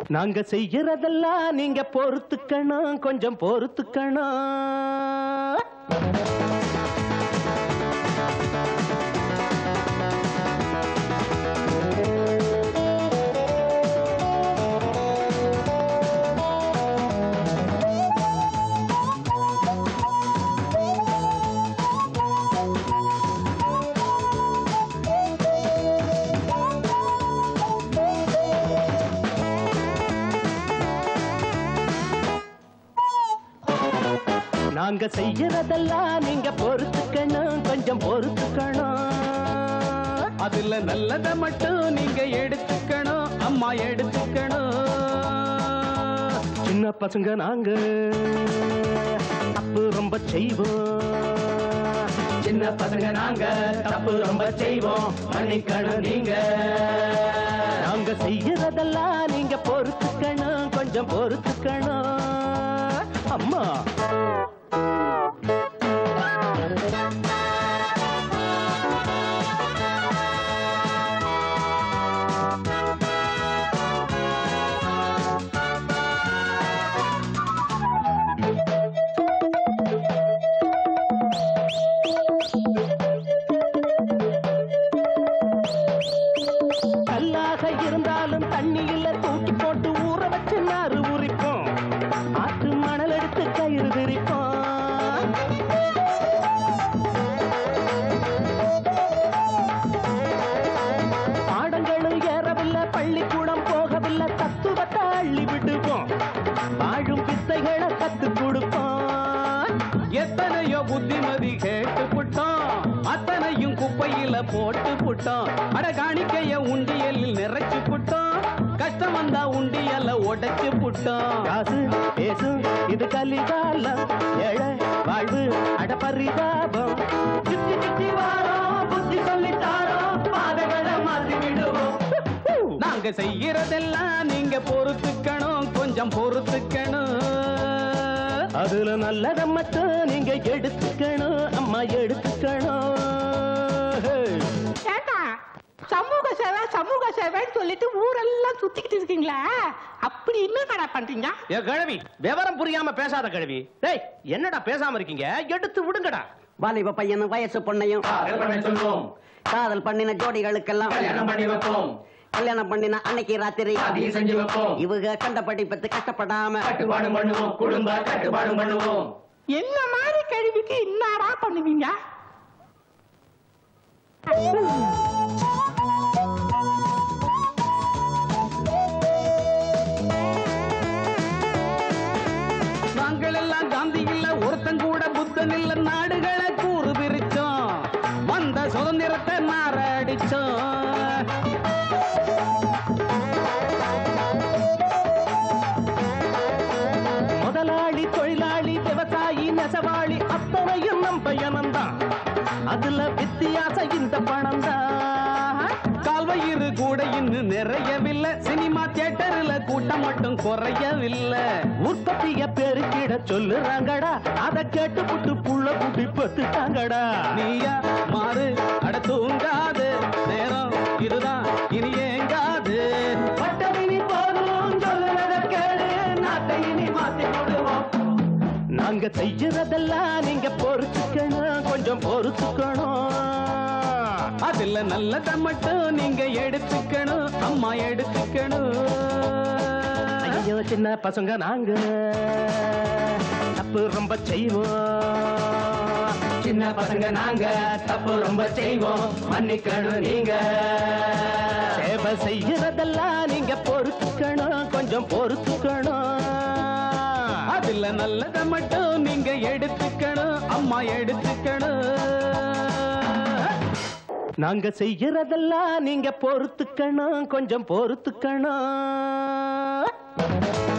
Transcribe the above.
நாங்க செய்யறதெல்லாம் நீங்க பொறுத்துக்கணும் கொஞ்சம் பொறுத்துக்கணும் நாங்க செய்யறதெல்லாம் நீங்க பொறுத்துக்கணும் கொஞ்சம் பொறுத்துக்கணும் அதுல நல்லத மட்டும் நீங்க எடுத்துக்கணும் அம்மா எடுத்துக்கணும் சின்ன பசங்க நாங்க தப்பு ரொம்ப செய்வோம் சின்ன பசங்க நாங்க தப்பு ரொம்ப செய்வோம் மன்னிக்கணும் நீங்க நாங்க செய்யறதெல்லாம் நீங்க பொறுத்துக்கணும் கொஞ்சம் பொறுத்துக்கணும் அம்மா கல்லாக இருந்தாலும் தண்ணியில தூக்கி போட்டு ஊற வச்சு நாறு உரிப்போம் ஆற்று மணல் எடுத்து கயிறு விரிப்போம் பாடங்களும் ஏறவில்லை பள்ளிக்கூடம் போகவில்லை தத்துவத்தை அள்ளி விடுவோம் வாழும் வித்தைகளை கத்து கொடுப்போம் எத்தனையோ புத்திமதி கேட்டு புட்டோம் அத்தனையும் குப்பையில போட்டு புட்டோம் அட காணிக்கைய உண்டியலில் நிறைச்சு புட்டோம் கஷ்டம் வந்தா உண்டியல்ல உடைச்சு புட்டோம் காசு பேசு இது கலிகாலம் ஏழை வாழ்வு அடப்பரிதாபம் சுத்தி சுத்தி வாரோம் புத்தி சொல்லித்தாரோம் பாதைகளை மாற்றி விடுவோம் நாங்க செய்யறதெல்லாம் நீங்க பொறுத்துக்கணும் கொஞ்சம் பொறுத்துக்கணும் அதுல நல்லத மட்டும் நீங்க எடுத்துக்கணும் அம்மா எடுத்துக்கணும் ஹே. ஏண்டா சமூக சேவை சமூக சேவைன்னு சொல்லிட்டு ஊரெல்லாம் சுத்திக்கிட்டு இருக்கீங்களா அப்படி என்ன கடை பண்றீங்க ஏ கிழவி விவரம் புரியாம பேசாத கிழவி டேய் என்னடா பேசாம இருக்கீங்க எடுத்து விடுங்கடா வாலிப பையனும் வயசு பொண்ணையும் சொல்லுவோம் காதல் பண்ணின ஜோடிகளுக்கெல்லாம் பண்ணி வைப்போம் கல்யாணம் பண்ணின அன்னைக்கு ராத்திரி செஞ்சு வைப்போம் இவங்க கண்ட படிப்பத்து கஷ்டப்படாம கட்டுப்பாடு பண்ணுவோம் குடும்ப கட்டுப்பாடு பண்ணுவோம் என்ன மாதிரி கழிவுக்கு என்னடா பண்ணுவீங்க நாங்கள் எல்லாம் காந்தி இல்ல ஒருத்தன் கூட புத்தன் இல்ல நாடுகளை கூறு பிரிச்சோம் வந்த சுதந்திரத்தை மாரடிச்சோம் முதலாளி தொழிலாளி விவசாயி நெசவாளி அத்தனையும் நம் பையனம்தான் அதுல வித்தியாசம் இந்த பணம் தான் கால்வயிறு கூட இன்னும் நிறையவில்லை சினிமா தியேட்டர்ல கூட்டம் மட்டும் குறையவில்லை உற்பத்திய பெருக்கிட சொல்லுறாங்கடா அத கேட்டு புட்டு புள்ள குட்டி பத்துட்டாங்கடா நீயா மாறு அட தூங்காது நேரம் இதுதான் இனி ஏங்காது பட்டமினி போதும் சொல்லுறத கேடு நாட்டை இனி மாத்தி விடுவோம் நாங்க செய்யறதெல்லாம் நீங்க பொறுத்துக்கணும் கொஞ்சம் பொறுத்துக்கணும் அதுல நல்லத மட்டும் நீங்க எடுத்துக்கணும் அம்மா எடுத்துக்கணும் ஐயோ சின்ன பசங்க நாங்க தப்பு ரொம்ப செய்வோம் சின்ன பசங்க நாங்க தப்பு ரொம்ப செய்வோம் மன்னிக்கணும் நீங்க சேவை செய்யறதெல்லாம் நீங்க பொறுத்துக்கணும் கொஞ்சம் பொறுத்துக்கணும் அதுல நல்லத மட்டும் நீங்க எடுத்துக்கணும் அம்மா எடுத்துக்கணும் நாங்க செய்யறதெல்லாம் நீங்க பொறுத்துக்கணும் கொஞ்சம் பொறுத்துக்கணும்